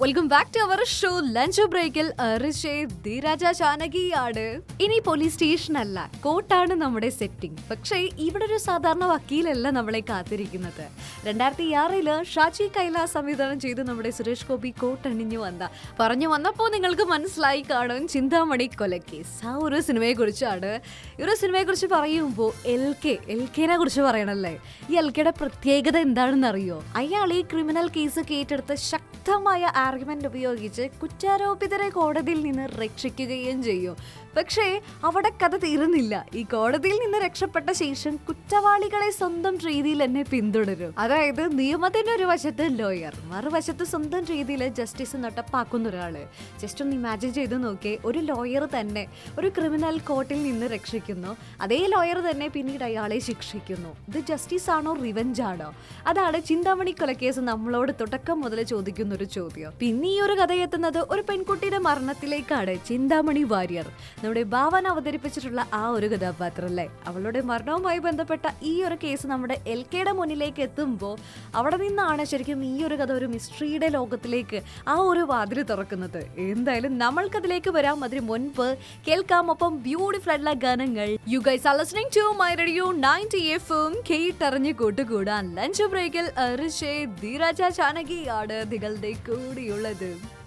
welcome back to our show lunch ബ്രേക്കിൽ ധീരാജ ചാനകിയാണ് ഇനി police station അല്ല കോർട്ടാണ് നമ്മുടെ സെറ്റിംഗ് പക്ഷേ ഇവിടെ ഒരു സാധാരണ വക്കീലല്ല നമ്മളെ കാത്തിരിക്കുന്നത് രണ്ടായിരത്തി ആറില് ഷാജി കൈലാസ് സംവിധാനം ചെയ്ത് നമ്മുടെ സുരേഷ് ഗോപി കോർട്ട് അണിഞ്ഞു വന്ന പറഞ്ഞു വന്നപ്പോൾ നിങ്ങൾക്ക് മനസ്സിലായി കാണും ചിന്താമണി കൊലക്കേസ് ആ ഒരു സിനിമയെ കുറിച്ചാണ് ഈ ഒരു സിനിമയെ കുറിച്ച് പറയുമ്പോൾ എൽ കെ എൽ കെനെ കുറിച്ച് പറയണല്ലേ ഈ എൽ കെയുടെ പ്രത്യേകത എന്താണെന്ന് അറിയോ അയാൾ ഈ ക്രിമിനൽ കേസ് കേട്ടെടുത്ത് ശക്തമായ ആർഗ്യുമെന്റ് ഉപയോഗിച്ച് കുറ്റാരോപിതരെ കോടതിയിൽ നിന്ന് രക്ഷിക്കുകയും ചെയ്യും പക്ഷേ അവിടെ കഥ തീരുന്നില്ല ഈ കോടതിയിൽ നിന്ന് രക്ഷപ്പെട്ട ശേഷം കുറ്റവാളികളെ സ്വന്തം രീതിയിൽ എന്നെ പിന്തുടരും അതായത് നിയമത്തിന്റെ ഒരു വശത്ത് ലോയർ മറുവശത്ത് സ്വന്തം രീതിയിൽ ജസ്റ്റിസ് നടപ്പാക്കുന്ന ഒരാള് ജസ്റ്റ് ഒന്ന് ഇമാജിൻ ചെയ്ത് നോക്കിയേ ഒരു ലോയർ തന്നെ ഒരു ക്രിമിനൽ കോർട്ടിൽ നിന്ന് രക്ഷിക്കുന്നു അതേ ലോയർ തന്നെ പിന്നീട് അയാളെ ശിക്ഷിക്കുന്നു ഇത് ജസ്റ്റിസ് ആണോ റിവെഞ്ച് ആണോ അതാണ് ചിന്താമണി കൊലക്കേസ് നമ്മളോട് തുടക്കം മുതൽ ചോദിക്കുന്ന ഒരു ചോദ്യം പിന്നെ ഈ ഒരു കഥ എത്തുന്നത് ഒരു പെൺകുട്ടിയുടെ മരണത്തിലേക്കാണ് ചിന്താമണി വാര്യർ നമ്മുടെ ഭാവന അവതരിപ്പിച്ചിട്ടുള്ള ആ ഒരു കഥാപാത്രം അല്ലേ അവളുടെ മരണവുമായി ബന്ധപ്പെട്ട ഈ ഒരു കേസ് നമ്മുടെ എൽ കെയുടെ മുന്നിലേക്ക് എത്തുമ്പോൾ അവിടെ നിന്നാണ് ശരിക്കും ഈ ഒരു കഥ ഒരു മിസ്റ്ററിയുടെ ലോകത്തിലേക്ക് ആ ഒരു വാതിൽ തുറക്കുന്നത് എന്തായാലും നമ്മൾക്കതിലേക്ക് വരാം അതിന് മുൻപ് കേൾക്കാം ഒപ്പം ബ്യൂട്ടിഫുൾ ആയിട്ടുള്ള ഗാനങ്ങൾ you guys are listening to my radio 90 എഫും കേട്ടറിഞ്ഞ് കൂട്ടുകൂടാൻ ലഞ്ച് ബ്രേക്കിൽ അരിഷേ ധീരാജ ചാനകിയാണ് നിങ്ങളുടെ കൂടിയുള്ളത്